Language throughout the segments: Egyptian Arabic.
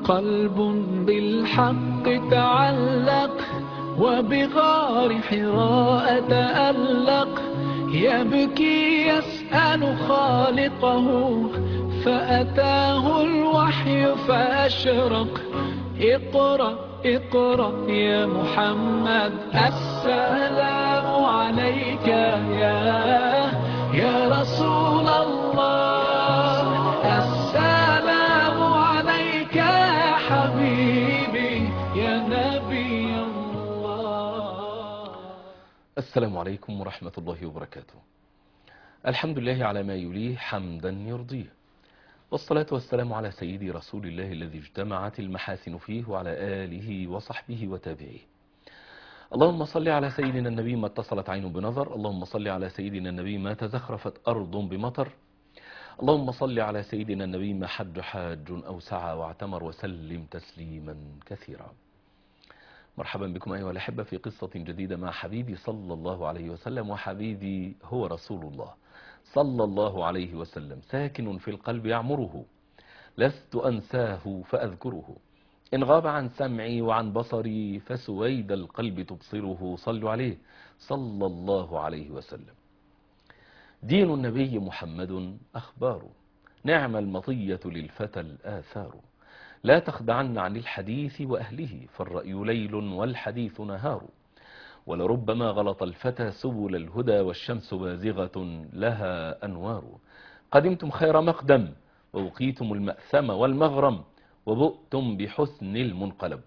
قلب بالحق تعلق وبغار حراء تألق يبكي يسأل خالقه فأتاه الوحي فأشرق اقرأ اقرأ يا محمد السلام عليك يا يا رسول الله السلام عليك يا حبيبي يا نبي الله السلام عليكم ورحمة الله وبركاته الحمد لله على ما يليه حمدا يرضيه والصلاة والسلام على سيدي رسول الله الذي اجتمعت المحاسن فيه وعلى آله وصحبه وتابعيه اللهم صل على سيدنا النبي ما اتصلت عين بنظر اللهم صل على سيدنا النبي ما تزخرفت أرض بمطر اللهم صل على سيدنا النبي ما حج حاج أو سعى واعتمر وسلم تسليما كثيرا مرحبا بكم أيها الأحبة في قصة جديدة مع حبيبي صلى الله عليه وسلم وحبيبي هو رسول الله صلى الله عليه وسلم ساكن في القلب يعمره لست أنساه فأذكره إن غاب عن سمعي وعن بصري فسويد القلب تبصره صلوا عليه صلى الله عليه وسلم دين النبي محمد أخبار نعم المطية للفتى الآثار لا تخدعن عن الحديث وأهله فالرأي ليل والحديث نهار ولربما غلط الفتى سبل الهدى والشمس بازغة لها أنوار قدمتم خير مقدم ووقيتم المأثم والمغرم وبؤتم بحسن المنقلب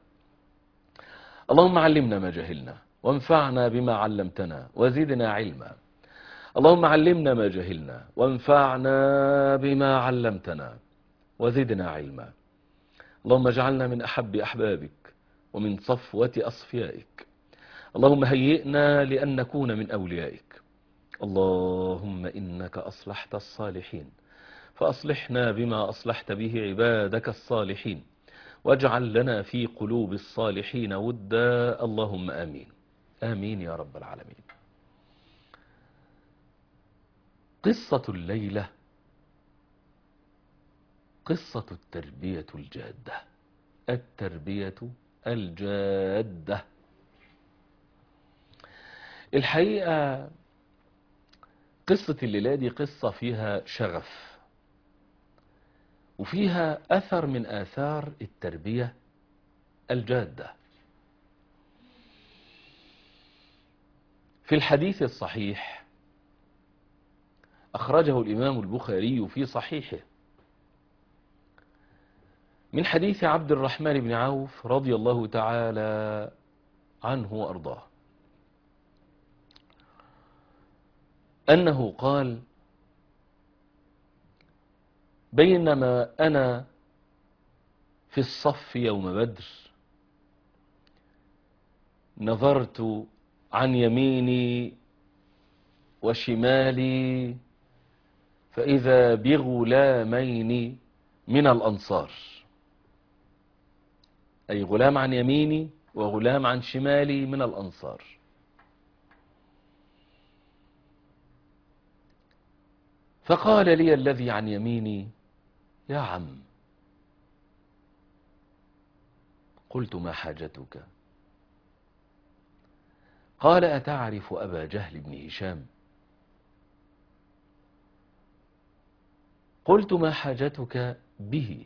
اللهم علمنا ما جهلنا وانفعنا بما علمتنا وزدنا علما اللهم علمنا ما جهلنا وانفعنا بما علمتنا وزدنا علما اللهم اجعلنا من أحب أحبابك ومن صفوة أصفيائك اللهم هيئنا لأن نكون من أوليائك اللهم إنك أصلحت الصالحين فأصلحنا بما أصلحت به عبادك الصالحين واجعل لنا في قلوب الصالحين ودا اللهم آمين آمين يا رب العالمين قصة الليلة قصة التربية الجادة التربية الجادة الحقيقة قصة الليلة دي قصة فيها شغف وفيها أثر من آثار التربية الجادة في الحديث الصحيح أخرجه الإمام البخاري في صحيحه من حديث عبد الرحمن بن عوف رضي الله تعالى عنه وأرضاه أنه قال بينما أنا في الصف يوم بدر نظرت عن يميني وشمالي فإذا بغلامين من الأنصار أي غلام عن يميني وغلام عن شمالي من الأنصار فقال لي الذي عن يميني يا عم قلت ما حاجتك قال أتعرف أبا جهل بن هشام قلت ما حاجتك به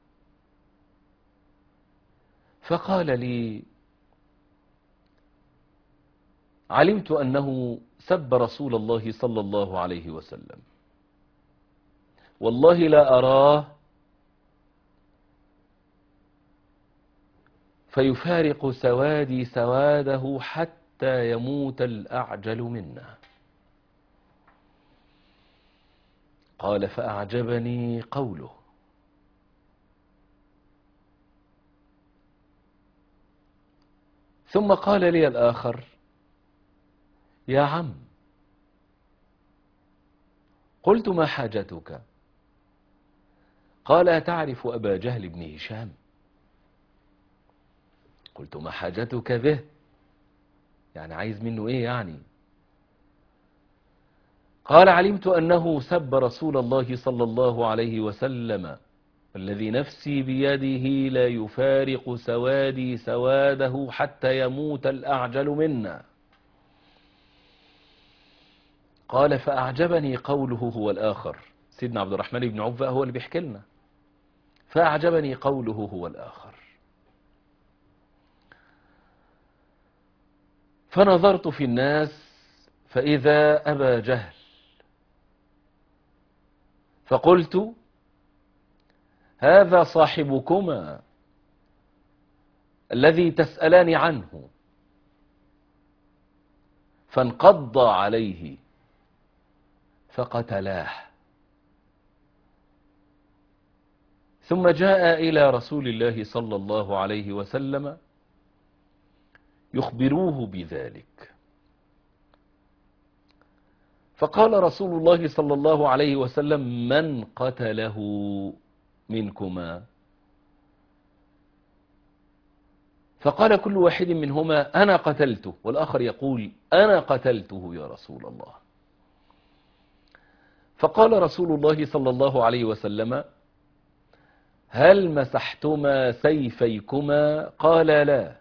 فقال لي علمت أنه سب رسول الله صلى الله عليه وسلم والله لا أراه فيفارق سوادي سواده حتى يموت الأعجل منا قال فأعجبني قوله ثم قال لي الآخر يا عم قلت ما حاجتك قال أتعرف أبا جهل بن هشام قلت ما حاجتك به يعني عايز منه ايه يعني قال علمت أنه سب رسول الله صلى الله عليه وسلم الذي نفسي بيده لا يفارق سوادي سواده حتى يموت الأعجل منا قال فأعجبني قوله هو الآخر سيدنا عبد الرحمن بن عوف بقى هو اللي بيحكي لنا فأعجبني قوله هو الآخر فنظرت في الناس فإذا أبا جهل فقلت هذا صاحبكما الذي تسألان عنه فانقض عليه فقتلاه ثم جاء إلى رسول الله صلى الله عليه وسلم يخبروه بذلك فقال رسول الله صلى الله عليه وسلم من قتله منكما فقال كل واحد منهما أنا قتلته والآخر يقول أنا قتلته يا رسول الله فقال رسول الله صلى الله عليه وسلم هل مسحتما سيفيكما قال لا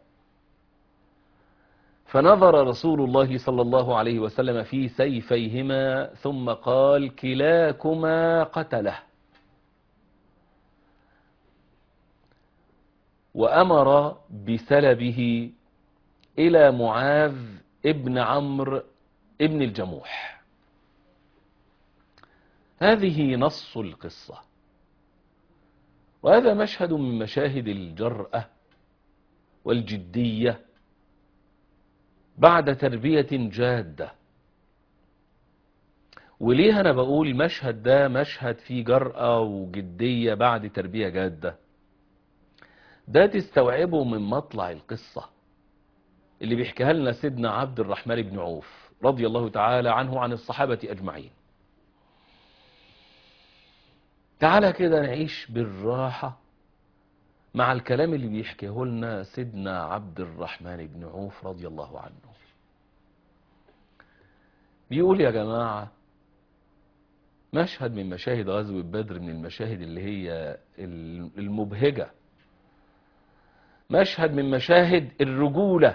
فنظر رسول الله صلى الله عليه وسلم في سيفيهما ثم قال كلاكما قتله وأمر بسلبه إلى معاذ ابن عمرو ابن الجموح هذه نص القصة وهذا مشهد من مشاهد الجرأة والجدية بعد تربية جادة وليه أنا بقول المشهد ده مشهد فيه جرأة وجدية بعد تربية جادة ده تستوعبه من مطلع القصة اللي بيحكيها لنا سيدنا عبد الرحمن بن عوف رضي الله تعالى عنه عن الصحابة أجمعين تعالى كده نعيش بالراحة مع الكلام اللي بيحكيه لنا سيدنا عبد الرحمن بن عوف رضي الله عنه بيقول يا جماعة مشهد من مشاهد غزوة بدر من المشاهد اللي هي المبهجة مشهد من مشاهد الرجولة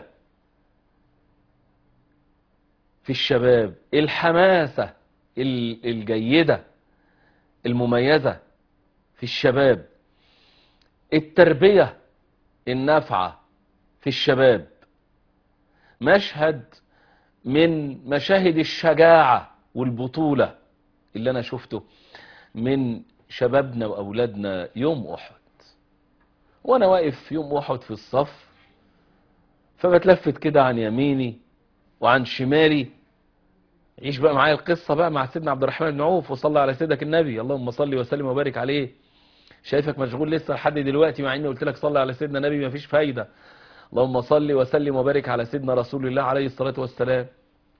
في الشباب الحماسة الجيدة المميزة في الشباب التربية النافعة في الشباب مشهد من مشاهد الشجاعة والبطولة اللي أنا شفته من شبابنا وأولادنا يوم أحد وأنا واقف يوم أحد في الصف فبتلفت كده عن يميني وعن شمالي عيش بقى معايا القصة بقى مع سيدنا عبد الرحمن بن عوف وصلى على سيدك النبي اللهم صل وسلم وبارك عليه شايفك مشغول لسه لحد دلوقتي مع اني قلت لك صلي على سيدنا النبي مفيش فايدة اللهم صل وسلم وبارك على سيدنا رسول الله عليه الصلاة والسلام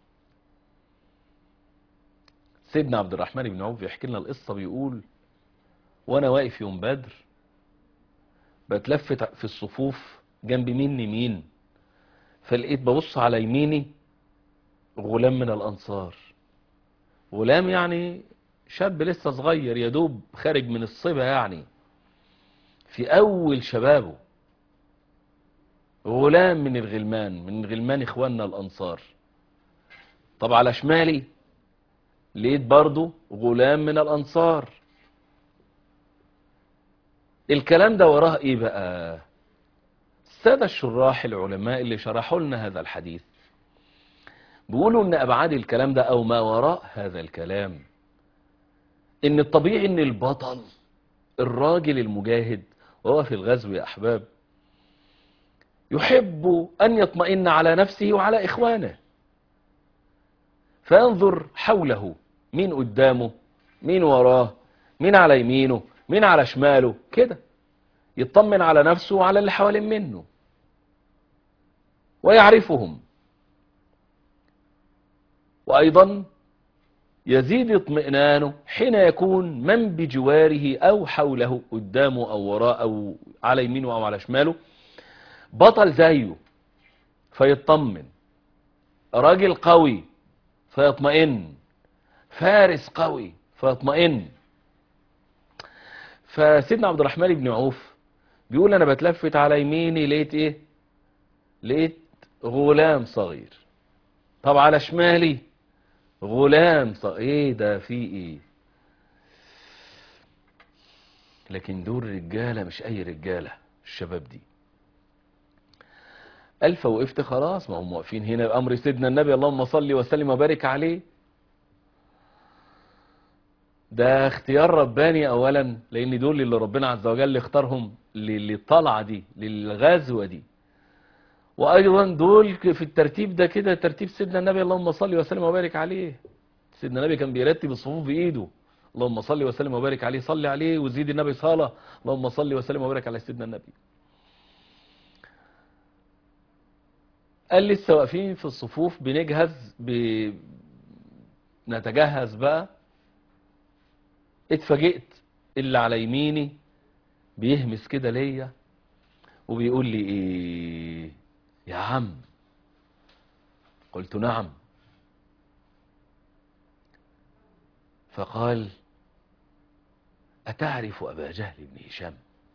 سيدنا عبد الرحمن بن عوف يحكي لنا القصة بيقول وانا واقف يوم بدر بتلفت في الصفوف جنب مني مين فلقيت ببص على يميني غلام من الأنصار غلام يعني شاب لسه صغير يدوب خارج من الصبا يعني في أول شبابه غلام من الغلمان من غلمان إخواننا الأنصار طب على شمالي لقيت برضو غلام من الأنصار الكلام ده وراه إيه بقى السادة الشراح العلماء اللي شرحوا لنا هذا الحديث بيقولوا ان ابعاد الكلام ده او ما وراء هذا الكلام ان الطبيعي ان البطل الراجل المجاهد وهو في الغزو يا احباب يحب ان يطمئن على نفسه وعلى اخوانه فينظر حوله مين قدامه مين وراه مين على يمينه مين على شماله كده يطمن على نفسه وعلى اللي حوالين منه ويعرفهم وأيضا يزيد اطمئنانه حين يكون من بجواره أو حوله قدامه أو وراء أو على يمينه أو على شماله بطل زيه فيطمن راجل قوي فيطمئن فارس قوي فيطمئن فسيدنا عبد الرحمن بن عوف بيقول انا بتلفت على يميني لقيت ايه لقيت غلام صغير طب على شمالي غلام صغير ايه ده في ايه لكن دول رجاله مش اي رجاله الشباب دي ألف وقفت خلاص ما هم واقفين هنا بأمر سيدنا النبي اللهم صل وسلم وبارك عليه ده اختيار رباني أولا لأن دول اللي ربنا عز وجل اختارهم للطلعة دي للغزوة دي وأيضا دول في الترتيب ده كده ترتيب سيدنا النبي اللهم صل وسلم وبارك عليه سيدنا النبي كان بيرتب الصفوف بإيده اللهم صل وسلم وبارك عليه صل عليه وزيد النبي صلاة اللهم صل وسلم وبارك على سيدنا النبي قال لسه واقفين في الصفوف بنجهز ب... نتجهز بقى اتفاجئت اللي على يميني بيهمس كده ليا وبيقول لي ايه يا عم قلت نعم فقال أتعرف أبا جهل بن هشام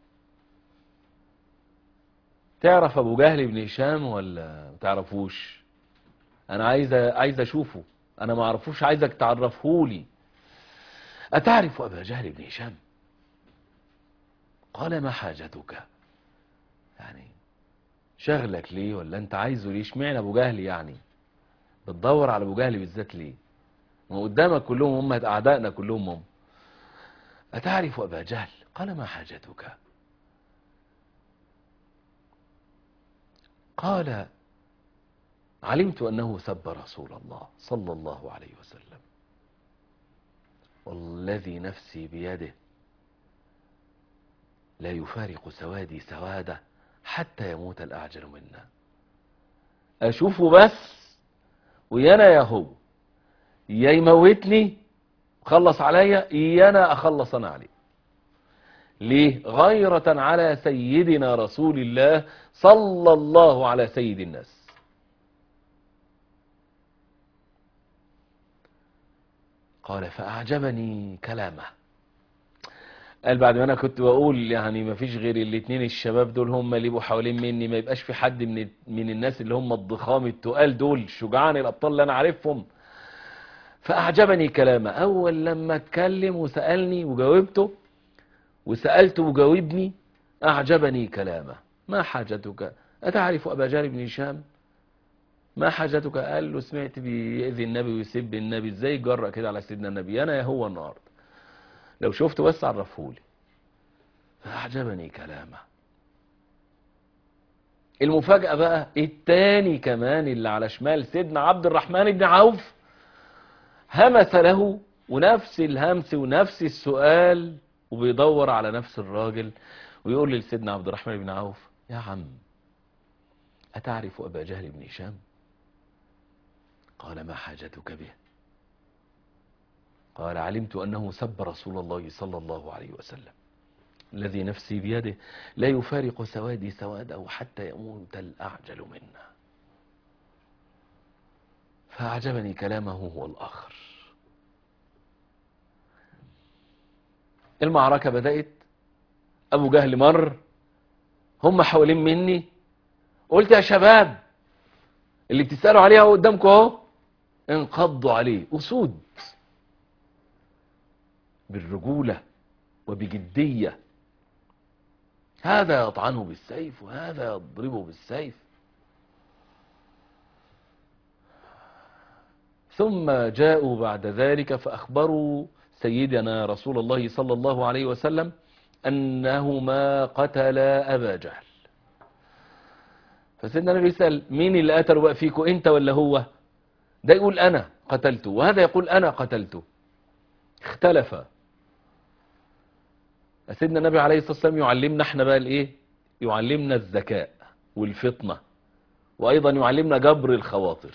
تعرف ابو جهل بن هشام ولا ما تعرفوش انا عايز عايز اشوفه انا ما اعرفوش عايزك تعرفهولي اتعرف ابا جهل بن هشام قال ما حاجتك يعني شغلك ليه ولا انت عايزه ليه اشمعنى ابو جهل يعني بتدور على ابو جهل بالذات ليه ما قدامك كلهم هم اعدائنا كلهم هم اتعرف ابا جهل قال ما حاجتك قال علمت أنه سب رسول الله صلى الله عليه وسلم والذي نفسي بيده لا يفارق سوادي سواده حتى يموت الأعجل منا أشوفه بس ويانا يا هو يا يموتني خلص عليا يانا أخلص أنا عليه ليه غيرة على سيدنا رسول الله صلى الله على سيد الناس قال فأعجبني كلامه قال بعد ما انا كنت بقول يعني ما فيش غير الاثنين الشباب دول هم اللي يبقوا حوالين مني ما يبقاش في حد من من الناس اللي هم الضخام التقال دول شجعان الابطال اللي انا عارفهم فاعجبني كلامه اول لما اتكلم وسالني وجاوبته وسالته وجاوبني اعجبني كلامه ما حاجتك اتعرف ابا جهل بن هشام ما حاجتك قال له سمعت بيأذي النبي ويسب النبي ازاي جرأ كده على سيدنا النبي انا يا هو النهارده لو شفته بس عرفهولي فأعجبني كلامه المفاجأة بقى التاني كمان اللي على شمال سيدنا عبد الرحمن بن عوف همس له ونفس الهمس ونفس السؤال وبيدور على نفس الراجل ويقول لسيدنا عبد الرحمن بن عوف يا عم أتعرف أبا جهل بن هشام قال ما حاجتك به قال علمت أنه سب رسول الله صلى الله عليه وسلم الذي نفسي بيده لا يفارق سوادي سواده حتى يموت الأعجل منا فأعجبني كلامه هو الآخر المعركة بدأت أبو جهل مر هم حوالين مني قلت يا شباب اللي بتسألوا عليها قدامكم اهو انقضوا عليه أسود بالرجولة وبجدية هذا يطعنه بالسيف وهذا يضربه بالسيف ثم جاءوا بعد ذلك فأخبروا سيدنا رسول الله صلى الله عليه وسلم أنهما قتل أبا جهل فسيدنا النبي يسأل مين اللي قتله بقى فيكم انت ولا هو ده يقول أنا قتلته وهذا يقول أنا قتلته اختلف سيدنا النبي عليه الصلاة والسلام يعلمنا احنا بقى الايه يعلمنا الذكاء والفطنة وايضا يعلمنا جبر الخواطر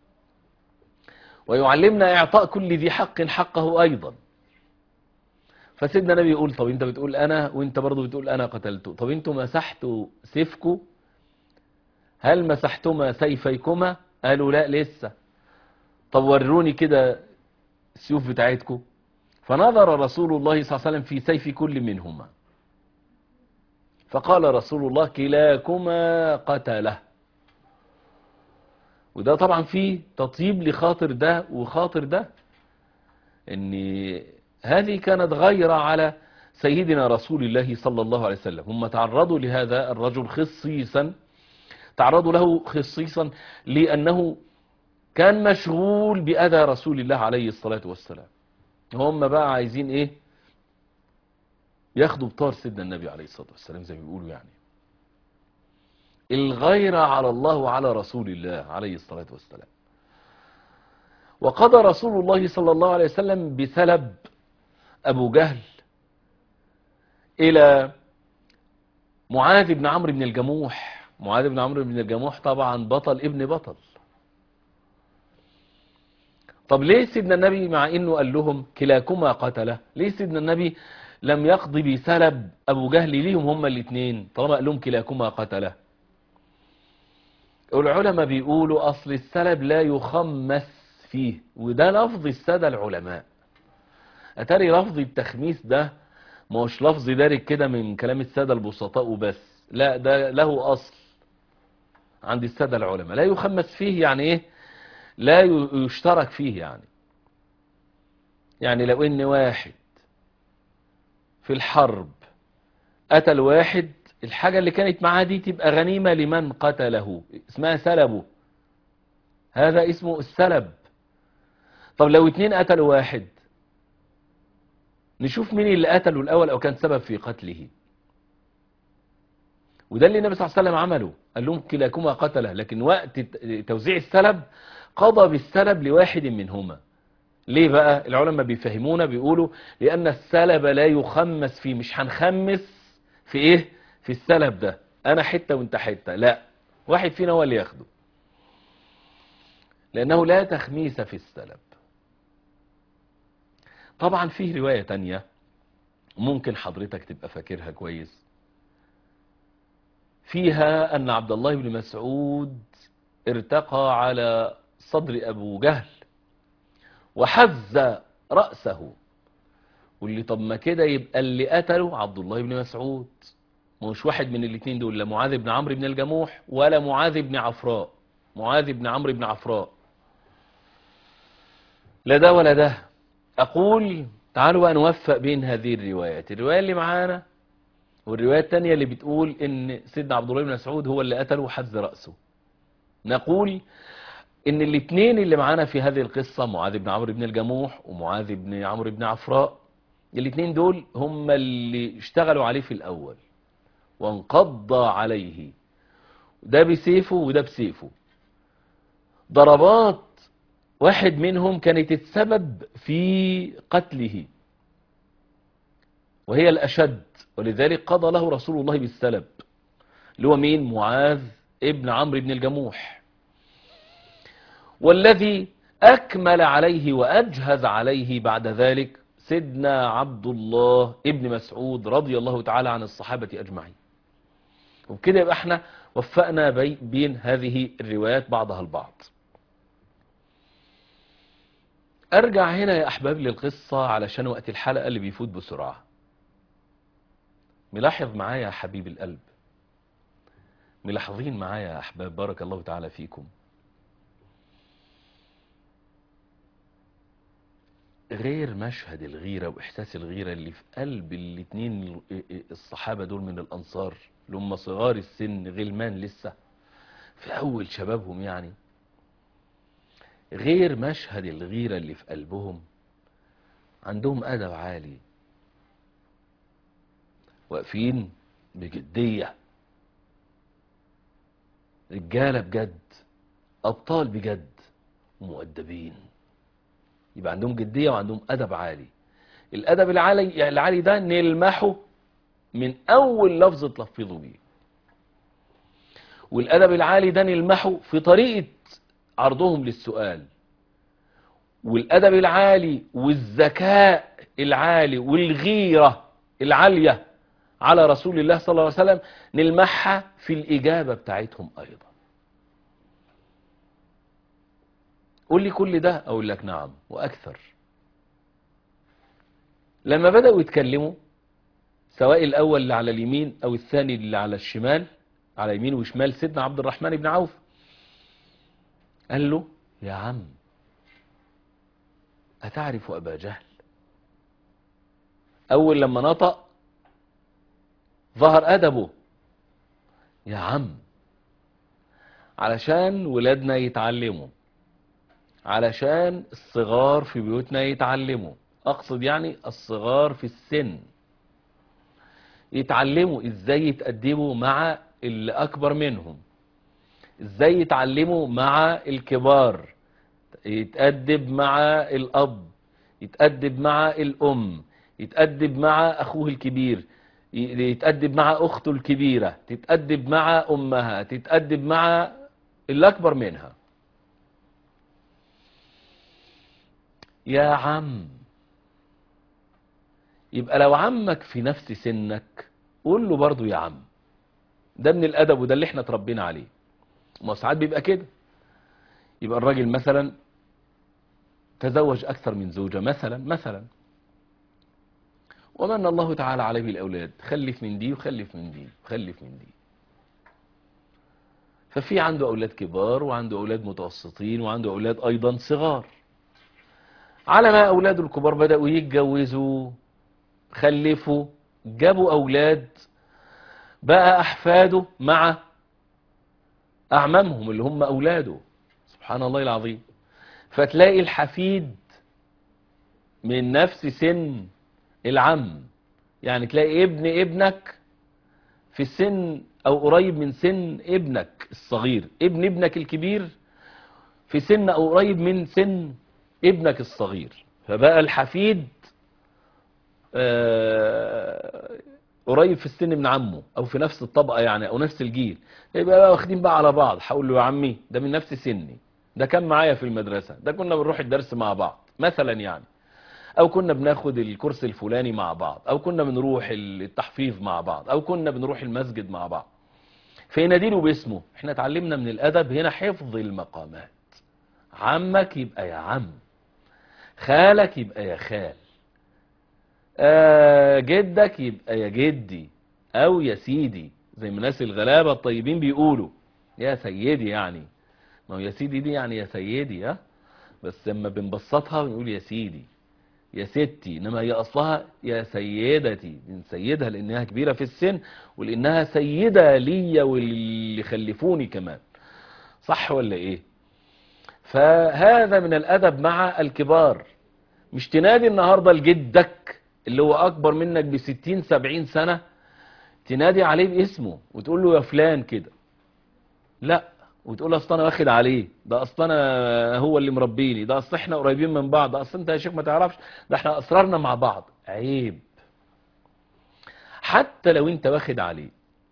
ويعلمنا اعطاء كل ذي حق حقه ايضا فسيدنا النبي يقول طب انت بتقول انا وانت برضو بتقول انا قتلته طب انتوا مسحتوا سيفكم هل مسحتما سيفيكما قالوا لا لسه طب وروني كده السيوف بتاعتكم فنظر رسول الله صلى الله عليه وسلم في سيف كل منهما فقال رسول الله كلاكما قتله وده طبعا فيه تطيب لخاطر ده وخاطر ده ان هذه كانت غيرة على سيدنا رسول الله صلى الله عليه وسلم هم تعرضوا لهذا الرجل خصيصا تعرضوا له خصيصا لأنه كان مشغول بأذى رسول الله عليه الصلاة والسلام هم بقى عايزين ايه ياخدوا بطار سيدنا النبي عليه الصلاة والسلام زي ما بيقولوا يعني الغيرة على الله وعلى رسول الله عليه الصلاة والسلام وقضى رسول الله صلى الله عليه وسلم بسلب أبو جهل إلى معاذ بن عمرو بن الجموح معاذ بن عمرو بن الجموح طبعا بطل ابن بطل طب ليه سيدنا النبي مع انه قال لهم كلاكما قتله ليه سيدنا النبي لم يقضي بسلب ابو جهل ليهم هما الاثنين طالما قال لهم كلاكما قتله العلماء بيقولوا اصل السلب لا يخمس فيه وده لفظ السادة العلماء اتاري لفظ التخميس ده ما هوش لفظ دارج كده من كلام السادة البسطاء وبس لا ده له اصل عند السادة العلماء لا يخمس فيه يعني ايه لا يشترك فيه يعني يعني لو ان واحد في الحرب قتل واحد الحاجة اللي كانت معاه دي تبقى غنيمة لمن قتله اسمها سلبه هذا اسمه السلب طب لو اتنين قتلوا واحد نشوف مين اللي قتله الأول أو كان سبب في قتله وده اللي النبي صلى الله عليه وسلم عمله قال لهم كلاكما قتله لكن وقت توزيع السلب قضى بالسلب لواحد منهما ليه بقى العلماء بيفهمونا بيقولوا لأن السلب لا يخمس فيه مش هنخمس في ايه في السلب ده انا حتة وانت حتة لا واحد فينا هو اللي ياخده لأنه لا تخميس في السلب طبعا فيه رواية تانية ممكن حضرتك تبقى فاكرها كويس فيها أن عبد الله بن مسعود ارتقى على صدر أبو جهل وحز رأسه واللي طب ما كده يبقى اللي قتله عبد الله بن مسعود مش واحد من الاثنين دول لا معاذ بن عمرو بن الجموح ولا معاذ بن عفراء معاذ بن عمرو بن عفراء لا ده ولا ده أقول تعالوا بقى نوفق بين هذه الروايات الرواية اللي معانا والرواية الثانية اللي بتقول ان سيدنا عبد الله بن مسعود هو اللي قتله وحز رأسه نقول ان الاثنين اللي معانا في هذه القصة معاذ بن عمرو بن الجموح ومعاذ بن عمرو بن عفراء الاثنين دول هم اللي اشتغلوا عليه في الأول وانقض عليه ده بسيفه وده بسيفه ضربات واحد منهم كانت السبب في قتله وهي الأشد ولذلك قضى له رسول الله بالسلب اللي هو مين معاذ ابن عمرو بن الجموح والذي أكمل عليه وأجهز عليه بعد ذلك سيدنا عبد الله ابن مسعود رضي الله تعالى عن الصحابة أجمعين وبكده يبقى احنا وفقنا بي بين هذه الروايات بعضها البعض ارجع هنا يا احباب للقصة علشان وقت الحلقة اللي بيفوت بسرعة ملاحظ معايا يا حبيب القلب ملاحظين معايا يا احباب بارك الله تعالى فيكم غير مشهد الغيرة واحساس الغيرة اللي في قلب الاتنين الصحابة دول من الانصار اللي هم صغار السن غلمان لسه في اول شبابهم يعني غير مشهد الغيرة اللي في قلبهم عندهم أدب عالي واقفين بجدية رجالة بجد أبطال بجد ومؤدبين يبقى عندهم جدية وعندهم أدب عالي الأدب العالي العالي ده نلمحه من أول لفظ تلفظوا بيه والأدب العالي ده نلمحه في طريقة عرضهم للسؤال والأدب العالي والذكاء العالي والغيرة العالية على رسول الله صلى الله عليه وسلم نلمحها في الإجابة بتاعتهم أيضا قول لي كل ده أقول لك نعم وأكثر لما بدأوا يتكلموا سواء الأول اللي على اليمين أو الثاني اللي على الشمال على يمين وشمال سيدنا عبد الرحمن بن عوف قال له يا عم أتعرف أبا جهل أول لما نطق ظهر أدبه يا عم علشان ولادنا يتعلموا علشان الصغار في بيوتنا يتعلموا أقصد يعني الصغار في السن يتعلموا ازاي يتأدبوا مع اللي أكبر منهم ازاي يتعلموا مع الكبار يتأدب مع الأب يتأدب مع الأم يتأدب مع أخوه الكبير يتأدب مع أخته الكبيرة تتأدب مع أمها تتأدب مع اللي أكبر منها يا عم يبقى لو عمك في نفس سنك قول له برضو يا عم ده من الأدب وده اللي احنا اتربينا عليه ما ساعات بيبقى كده يبقى الراجل مثلا تزوج أكثر من زوجة مثلا مثلا ومن الله تعالى عليه بالأولاد خلف من دي وخلف من دي وخلف من دي ففي عنده أولاد كبار وعنده أولاد متوسطين وعنده أولاد أيضا صغار على ما أولاده الكبار بدأوا يتجوزوا خلفوا جابوا أولاد بقى أحفاده مع أعمامهم اللي هم أولاده سبحان الله العظيم فتلاقي الحفيد من نفس سن العم يعني تلاقي ابن ابنك في السن او قريب من سن ابنك الصغير ابن ابنك الكبير في سن او قريب من سن ابنك الصغير فبقى الحفيد آه، قريب في السن من عمه او في نفس الطبقه يعني او نفس الجيل يبقى بقى واخدين بقى على بعض هقول له يا عمي ده من نفس سني ده كان معايا في المدرسه ده كنا بنروح الدرس مع بعض مثلا يعني او كنا بناخد الكورس الفلاني مع بعض او كنا بنروح التحفيظ مع بعض او كنا بنروح المسجد مع بعض فيناديله باسمه احنا اتعلمنا من الادب هنا حفظ المقامات عمك يبقى يا عم خالك يبقى يا خال آه جدك يبقى يا جدي او يا سيدي زي ما الناس الغلابه الطيبين بيقولوا يا سيدي يعني ما هو يا سيدي دي يعني يا سيدي ها بس لما بنبسطها بنقول يا سيدي يا ستي انما هي اصلها يا سيدتي بنسيدها لانها كبيره في السن ولانها سيده ليا واللي خلفوني كمان صح ولا ايه فهذا من الادب مع الكبار مش تنادي النهارده لجدك اللي هو اكبر منك بستين سبعين سنه تنادي عليه باسمه وتقول له يا فلان كده لا وتقول اصل انا واخد عليه ده اصل انا هو اللي مربيني ده اصل احنا قريبين من بعض ده اصل انت يا شيخ ما تعرفش ده احنا اسرارنا مع بعض عيب حتى لو انت واخد عليه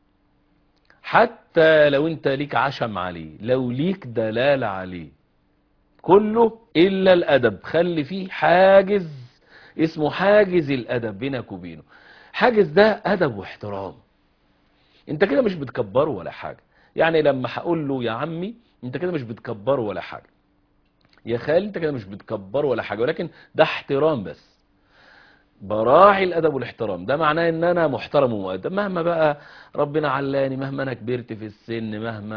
حتى لو انت ليك عشم عليه لو ليك دلالة عليه كله الا الادب خلي فيه حاجز اسمه حاجز الادب بينك وبينه حاجز ده ادب واحترام انت كده مش بتكبره ولا حاجه يعني لما هقول له يا عمي انت كده مش بتكبره ولا حاجة يا خالي انت كده مش بتكبره ولا حاجة ولكن ده احترام بس براعي الادب والاحترام ده معناه ان انا محترم ومؤدب مهما بقى ربنا علاني مهما انا كبرت في السن مهما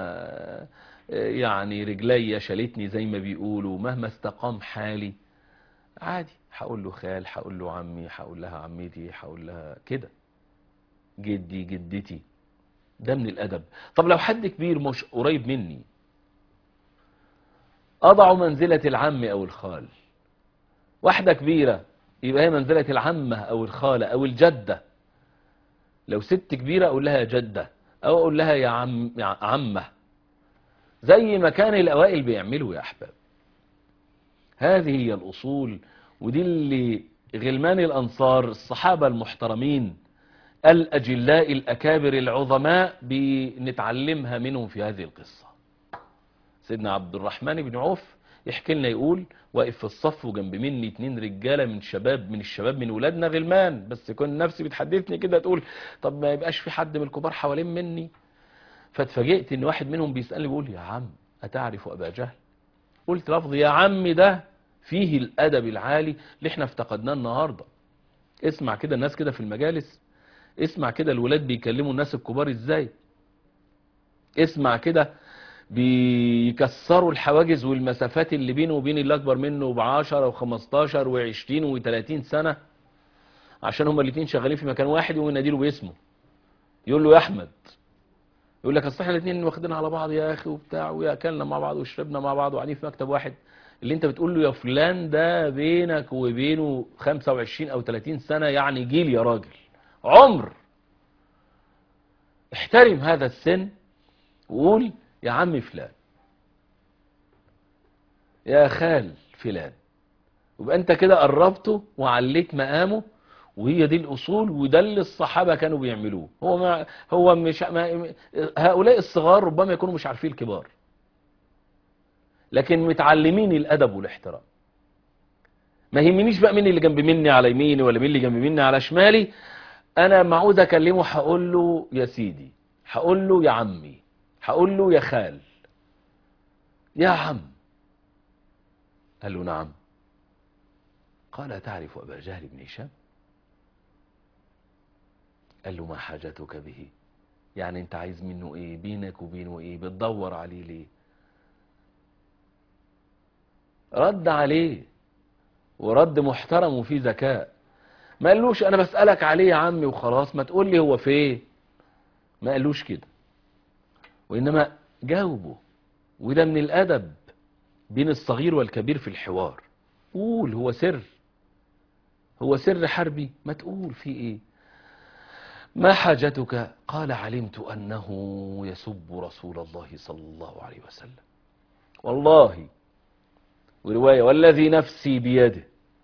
يعني رجلي شالتني زي ما بيقولوا مهما استقام حالي عادي هقول له خال هقول له عمي هقول لها عمتي هقول لها كده جدي جدتي ده من الأدب طب لو حد كبير مش قريب مني أضع منزلة العم أو الخال واحدة كبيرة يبقى هي منزلة العمة أو الخالة أو الجدة لو ست كبيرة أقول لها يا جدة أو أقول لها يا عم يا عمة زي ما كان الأوائل بيعملوا يا أحباب هذه هي الأصول ودي اللي غلمان الأنصار الصحابة المحترمين الأجلاء الأكابر العظماء بنتعلمها منهم في هذه القصة سيدنا عبد الرحمن بن عوف يحكي لنا يقول واقف في الصف وجنب مني اتنين رجالة من شباب من الشباب من ولادنا غلمان بس كنت نفسي بتحدثني كده تقول طب ما يبقاش في حد من الكبار حوالين مني فاتفاجئت ان واحد منهم بيسألني بيقول يا عم أتعرف أبا جهل قلت لفظ يا عم ده فيه الأدب العالي اللي احنا افتقدناه النهاردة اسمع كده الناس كده في المجالس اسمع كده الولاد بيكلموا الناس الكبار ازاي اسمع كده بيكسروا الحواجز والمسافات اللي بينه وبين اللي اكبر منه بعشرة وخمستاشر وعشرين وتلاتين سنة عشان هما الاتنين شغالين في مكان واحد وهو يناديله باسمه يقول له يا احمد يقول لك اصل احنا الاثنين واخدين على بعض يا اخي وبتاع واكلنا مع بعض وشربنا مع بعض وقاعدين في مكتب واحد اللي انت بتقول له يا فلان ده بينك وبينه 25 او 30 سنة يعني جيل يا راجل عمر احترم هذا السن وقول يا عم فلان يا خال فلان يبقى انت كده قربته وعليت مقامه وهي دي الاصول وده اللي الصحابه كانوا بيعملوه هو ما هو مش ما هؤلاء الصغار ربما يكونوا مش عارفين الكبار لكن متعلمين الادب والاحترام ما يهمنيش بقى مين اللي جنب مني على يميني ولا مين اللي جنب مني على شمالي انا معود اكلمه هقول له يا سيدي هقول له يا عمي هقول له يا خال يا عم قال له نعم قال تعرف ابا جهل بن هشام قال له ما حاجتك به يعني انت عايز منه ايه بينك وبينه ايه بتدور عليه ليه رد عليه ورد محترم وفيه ذكاء ما قالوش انا بسألك عليه يا عمي وخلاص ما تقول لي هو فين ما قالوش كده وانما جاوبه وده من الادب بين الصغير والكبير في الحوار قول هو سر هو سر حربي ما تقول في ايه ما حاجتك قال علمت أنه يسب رسول الله صلى الله عليه وسلم والله ورواية والذي نفسي بيده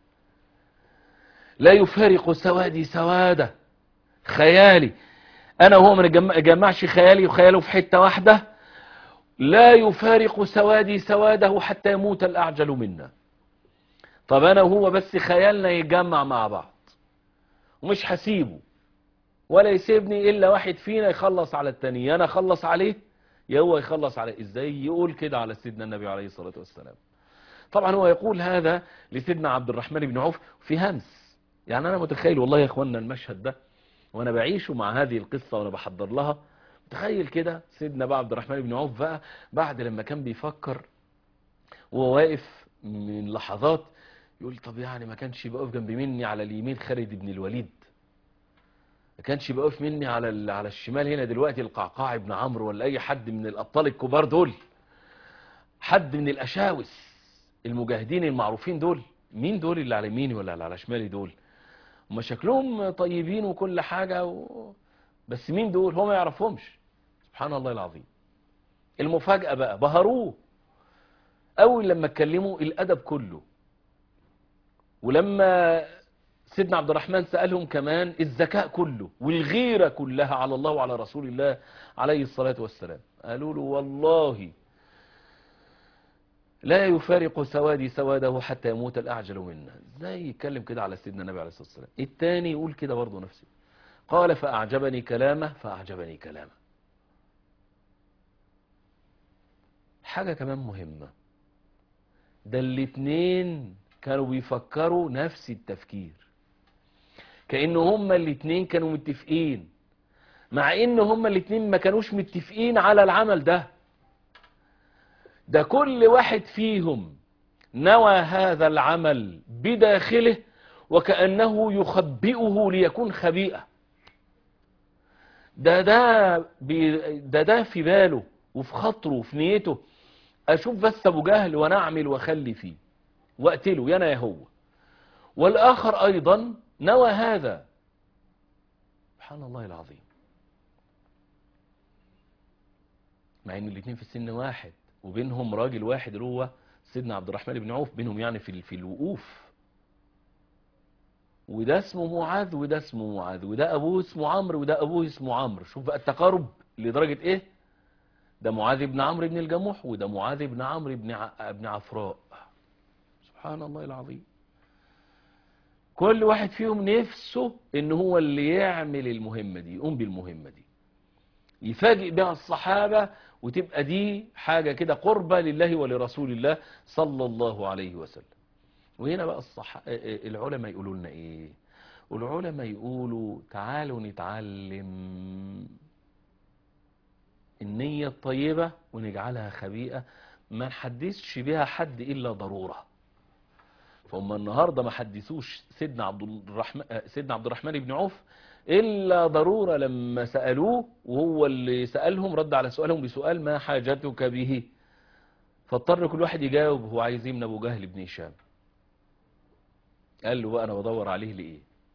لا يفارق سوادي سواده خيالي أنا وهو ما نجمعش خيالي وخياله في حتة واحدة لا يفارق سوادي سواده حتى يموت الأعجل منا طب أنا وهو بس خيالنا يتجمع مع بعض ومش هسيبه ولا يسيبني إلا واحد فينا يخلص على التاني أنا أخلص عليه يا هو يخلص عليه إزاي يقول كده على سيدنا النبي عليه الصلاة والسلام طبعا هو يقول هذا لسيدنا عبد الرحمن بن عوف في همس يعني أنا متخيل والله يا إخواننا المشهد ده وأنا بعيشه مع هذه القصة وأنا بحضر لها تخيل كده سيدنا بقى عبد الرحمن بن عوف بقى بعد لما كان بيفكر وهو واقف من لحظات يقول طب يعني ما كانش يبقى واقف جنب مني على اليمين خالد بن الوليد ما كانش يبقى واقف مني على على الشمال هنا دلوقتي القعقاع بن عمرو ولا اي حد من الابطال الكبار دول حد من الاشاوس المجاهدين المعروفين دول مين دول اللي على يميني ولا اللي على شمالي دول هم شكلهم طيبين وكل حاجة و... بس مين دول هو ما يعرفهمش سبحان الله العظيم المفاجأة بقى بهروه أول لما اتكلموا الأدب كله ولما سيدنا عبد الرحمن سألهم كمان الذكاء كله والغيرة كلها على الله وعلى رسول الله عليه الصلاة والسلام قالوا له والله لا يفارق سوادي سواده حتى يموت الأعجل منا ازاي يتكلم كده على سيدنا النبي عليه الصلاة والسلام التاني يقول كده برضه نفسه قال فأعجبني كلامه فأعجبني كلامه حاجة كمان مهمة ده الاتنين كانوا بيفكروا نفس التفكير كأن هما الاتنين كانوا متفقين مع ان هما الاتنين ما كانوش متفقين على العمل ده ده كل واحد فيهم نوى هذا العمل بداخله وكأنه يخبئه ليكون خبيئة ده ده, بي ده ده في باله وفي خطره وفي نيته اشوف بس ابو جهل وانا اعمل واخلي فيه واقتله يا انا يا هو والاخر ايضا نوى هذا سبحان الله العظيم مع ان الاثنين في السن واحد وبينهم راجل واحد اللي هو سيدنا عبد الرحمن بن عوف بينهم يعني في في الوقوف وده اسمه معاذ وده اسمه معاذ وده ابوه اسمه عمرو وده ابوه اسمه عمرو شوف بقى التقارب لدرجة ايه ده معاذ بن عمرو بن الجموح وده معاذ بن عمرو بن ع... بن عفراء سبحان الله العظيم كل واحد فيهم نفسه ان هو اللي يعمل المهمة دي يقوم بالمهمة دي يفاجئ بها الصحابة وتبقى دي حاجة كده قربة لله ولرسول الله صلى الله عليه وسلم وهنا بقى الصح... العلماء يقولوا لنا ايه والعلماء يقولوا تعالوا نتعلم النية الطيبة ونجعلها خبيئة ما نحدثش بها حد إلا ضرورة فهم النهاردة ما حدثوش سيدنا عبد الرحمن سيدنا عبد الرحمن بن عوف إلا ضرورة لما سألوه وهو اللي سألهم رد على سؤالهم بسؤال ما حاجتك به فاضطر كل واحد يجاوب هو عايز ايه من أبو جهل بن هشام قال له بقى أنا بدور عليه لإيه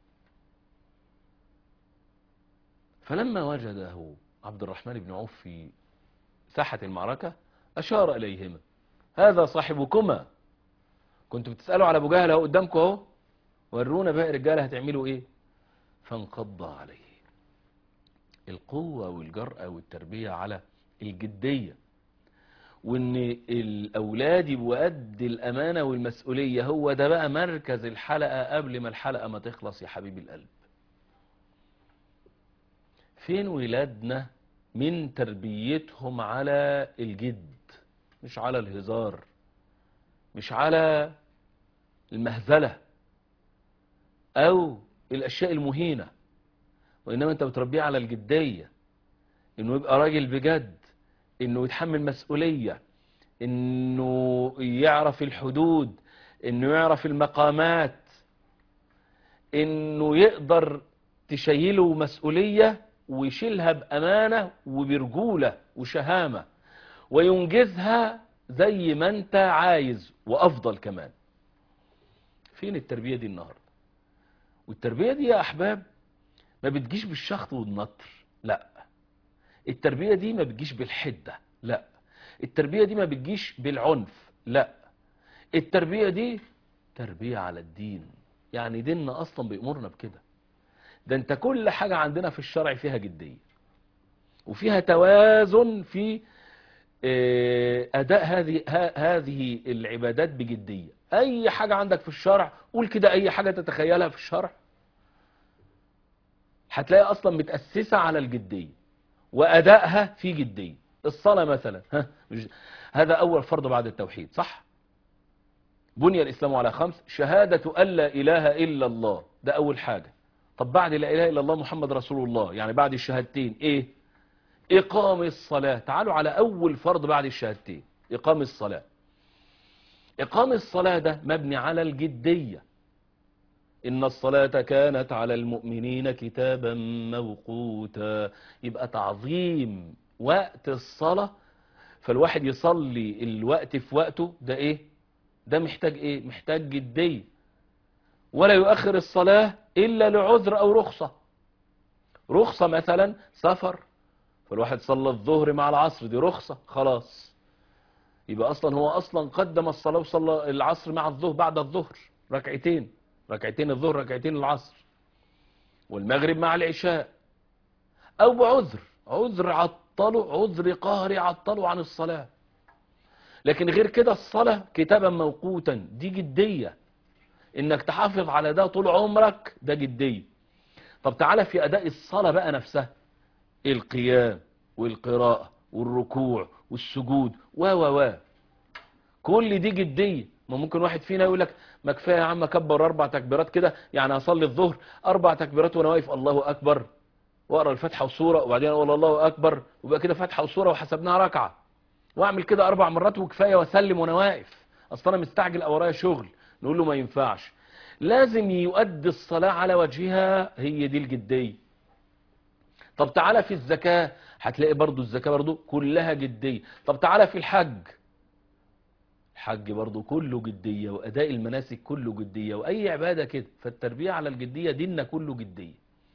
فلما وجده عبد الرحمن بن عوف في ساحة المعركة أشار إليهما هذا صاحبكما كنتوا بتسألوا على أبو جهل اهو قدامكم اهو ورونا بقى رجالة هتعملوا إيه فانقض عليه القوة والجرأة والتربية على الجدية وان الاولاد يبقوا قد الامانه والمسؤوليه هو ده بقى مركز الحلقه قبل ما الحلقه ما تخلص يا حبيب القلب فين ولادنا من تربيتهم على الجد مش على الهزار مش على المهزله او الاشياء المهينه وانما انت بتربيه على الجديه انه يبقى راجل بجد انه يتحمل مسؤولية انه يعرف الحدود انه يعرف المقامات انه يقدر تشيله مسؤولية ويشيلها بأمانة وبرجولة وشهامة وينجزها زي ما انت عايز وافضل كمان فين التربية دي النهاردة والتربية دي يا احباب ما بتجيش بالشخط والنطر لا التربية دي ما بتجيش بالحدة لا التربية دي ما بتجيش بالعنف لا التربية دي تربية على الدين يعني ديننا أصلا بيأمرنا بكده ده انت كل حاجة عندنا في الشرع فيها جدية وفيها توازن في أداء هذه هذه العبادات بجدية أي حاجة عندك في الشرع قول كده أي حاجة تتخيلها في الشرع هتلاقي أصلا متأسسة على الجدية وأدائها في جدية الصلاة مثلا ها هذا أول فرض بعد التوحيد صح بني الإسلام على خمس شهادة أن لا إله إلا الله ده أول حاجة طب بعد لا إله إلا الله محمد رسول الله يعني بعد الشهادتين إيه إقام الصلاة تعالوا على أول فرض بعد الشهادتين إقام الصلاة إقام الصلاة ده مبني على الجدية إن الصلاة كانت على المؤمنين كتابا موقوتا يبقى تعظيم وقت الصلاة فالواحد يصلي الوقت في وقته ده إيه ده محتاج إيه محتاج جدية ولا يؤخر الصلاة إلا لعذر أو رخصة رخصة مثلا سفر فالواحد صلى الظهر مع العصر دي رخصة خلاص يبقى أصلا هو أصلا قدم الصلاة وصلى العصر مع الظهر بعد الظهر ركعتين ركعتين الظهر ركعتين العصر والمغرب مع العشاء او بعذر عذر عطله عذر قهري عطله عن الصلاة لكن غير كده الصلاة كتابا موقوتا دي جدية انك تحافظ على ده طول عمرك ده جدية طب تعالى في اداء الصلاة بقى نفسها القيام والقراءة والركوع والسجود و و و كل دي جدية ما ممكن واحد فينا يقول لك ما كفايه يا عم اكبر اربع تكبيرات كده يعني اصلي الظهر اربع تكبيرات وانا واقف الله اكبر واقرا الفاتحه وسوره وبعدين اقول الله اكبر ويبقى كده فاتحه وسوره وحسبناها ركعه واعمل كده اربع مرات وكفايه واسلم وانا واقف اصل انا مستعجل او ورايا شغل نقول له ما ينفعش لازم يؤدي الصلاه على وجهها هي دي الجديه طب تعالى في الزكاه هتلاقي برضو الزكاه برضو كلها جديه طب تعالى في الحج الحج برضو كله جدية وأداء المناسك كله جدية وأي عبادة كده فالتربية على الجدية ديننا كله جدية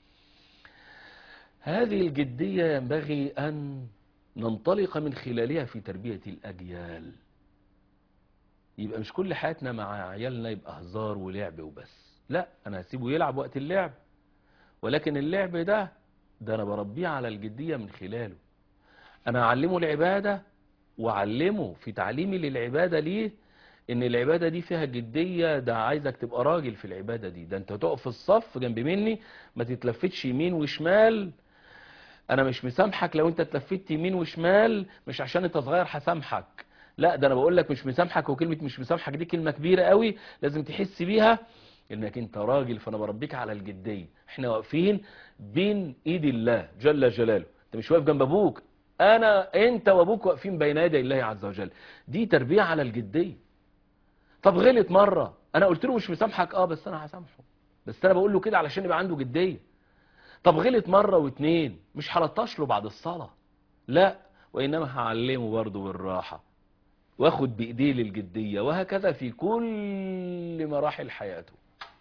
هذه الجدية ينبغي أن ننطلق من خلالها في تربية الأجيال يبقى مش كل حياتنا مع عيالنا يبقى هزار ولعب وبس لا أنا هسيبه يلعب وقت اللعب ولكن اللعب ده ده أنا بربيه على الجدية من خلاله أنا أعلمه العبادة وعلمه في تعليمي للعبادة ليه ان العبادة دي فيها جدية ده عايزك تبقى راجل في العبادة دي ده انت تقف في الصف جنب مني ما تتلفتش يمين وشمال انا مش مسامحك لو انت اتلفت يمين وشمال مش عشان انت صغير هسامحك لا ده انا بقول لك مش مسامحك وكلمة مش مسامحك دي كلمة كبيرة قوي لازم تحس بيها انك انت راجل فانا بربيك على الجديه احنا واقفين بين ايد الله جل جلاله انت مش واقف جنب ابوك انا انت وابوك واقفين بين يدي الله عز وجل دي تربيه على الجديه طب غلط مره انا قلت له مش مسامحك اه بس انا هسامحه بس انا بقول له كده علشان يبقى عنده جديه طب غلط مره واتنين مش هلطش له بعد الصلاه لا وانما هعلمه برضه بالراحه واخد بايديه للجديه وهكذا في كل مراحل حياته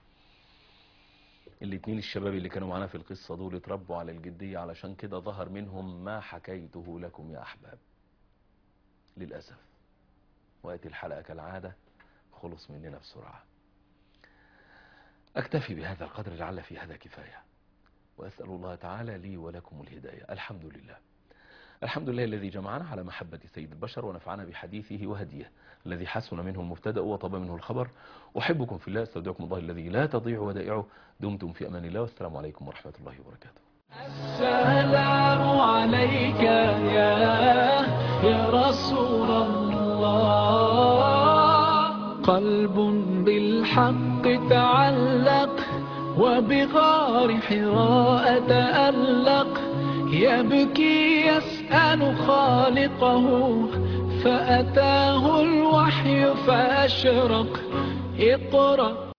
الاتنين الشباب اللي كانوا معانا في القصة دول اتربوا على الجدية علشان كده ظهر منهم ما حكيته لكم يا أحباب للأسف وقت الحلقة كالعادة خلص مننا بسرعة أكتفي بهذا القدر لعل في هذا كفاية وأسأل الله تعالى لي ولكم الهداية الحمد لله الحمد لله الذي جمعنا على محبة سيد البشر ونفعنا بحديثه وهديه الذي حسن منه المبتدأ وطاب منه الخبر أحبكم في الله استودعكم الله الذي لا تضيع ودائعه دمتم في أمان الله والسلام عليكم ورحمة الله وبركاته السلام عليك يا يا رسول الله قلب بالحق تعلق وبغار حراء تألق يبكي يسأل خالقه فأتاه الوحي فأشرق اقرأ